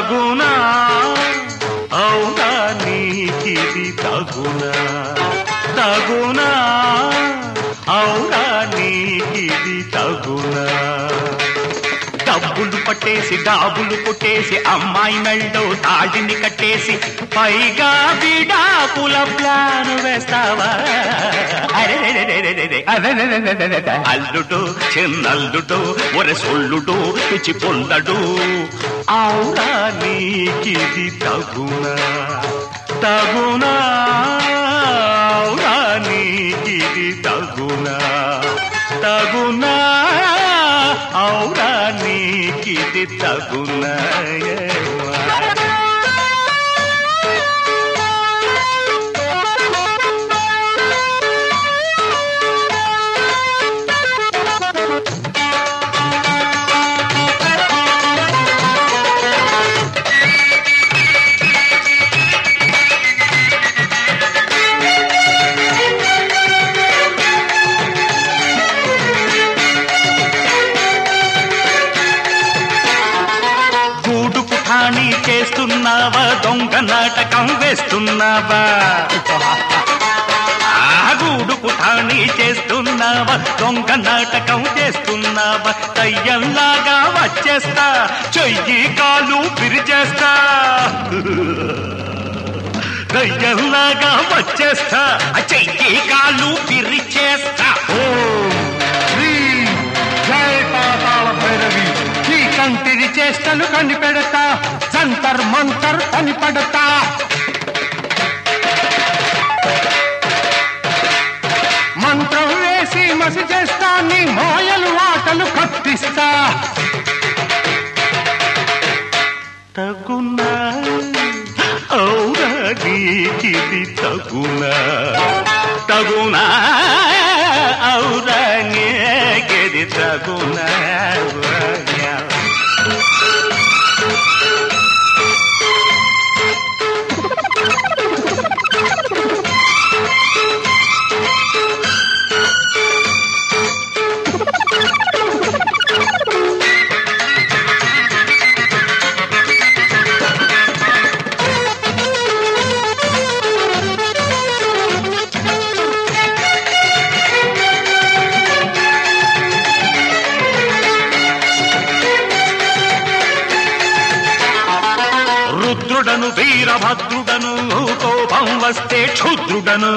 తగునా అవునా నీకిది తగునా తగునా అవునా నీకిది తగునా డబ్బులు పట్టేసి డాబులు కొట్టేసి అమ్మాయి మెళ్ళో తాళిని కట్టేసి పైగా విడాకుల ప్లాన్ వేస్తావా అరెరెరెరెరెరె. అరెరెరెరెరెరె. అల్లుడు చిన్నల్లుడు ఒరె సొల్లుడు పిచ్చి పొల్లడు అవునా నీకిది తగునా తగునా అవునా నీకిది తగునా తగునా అవునా నీకిది తగునా గూడు పుఠాణి చేస్తున్నావా దొంగ నాటకం వేస్తున్నావా ఆ గూడు పుఠాణి చేస్తున్నావా దొంగ నాటకం చేస్తున్నావా దయ్యంలాగా వచ్చేస్తా చెయ్యి కాలు పిరిచేస్తా దయ్యంలాగా వచ్చేస్తా చెయ్యి కాలు పిరిచేస్తా ఓం శ్రీ జై పాతాళ భైరవి ఈ కంటిరి చేష్టలు కనిపెడతా జంతర్ మంతర్ కనిపెడతా మంత్రం వేసి మసి చేస్తా నీ మాయలు ఆటలు కప్పిస్తా తగునా అవునా నీకిది తగునా తగునా అవునా నీకిది తగునా రుద్రుడను వీరభద్రుడను కోపం వస్తే క్షుద్రుడను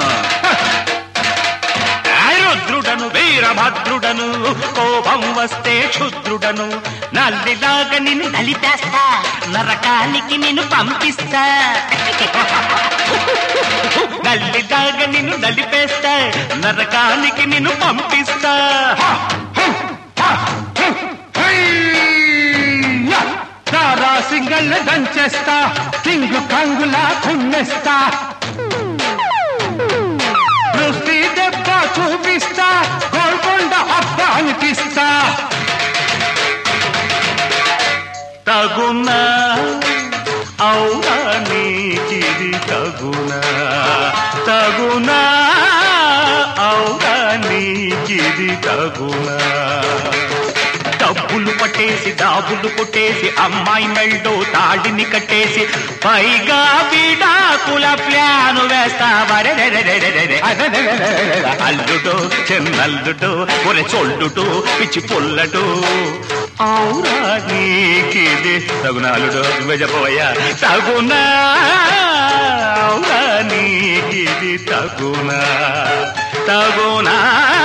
ఆ రుద్రుడను వీరభద్రుడను కోపం వస్తే క్షుద్రుడను నల్లిలాగా నిన్ను నలిపేస్తా నరకానికి నిన్ను పంపిస్తా నల్లిలాగా నిన్ను నలిపేస్తా నరకానికి నిన్ను పంపిస్తా హయ్యా! దారా సింగల్ దంచేస్తా కింగు కంగులా కుమ్మేస్తా దృష్టి దెబ్బ చూపిస్తా గోల్కొండ అబ్బ అనిపిస్తా తగునా అవునా నీకిది తగునా తగునా అవునా నీకిది తగునా డబ్బులు పట్టేసి డాబులు కొట్టేసి అమ్మాయి మెళ్ళో తాడిని కట్టేసి పైగా విడాకుల ప్లాను వేస్తావరే అల్లుడు చిన్నల్లుడు ఒరే చొల్లుడు పిచ్చి పొల్లడు అవునా నీకిది తగునాలుడు నువ్వే చెప్పబోయా తగునా అవునా నీకిది తగునా తగునా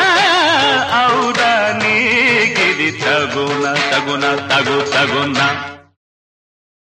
అవునా నీకిది తగునా తగునా తగు తగునా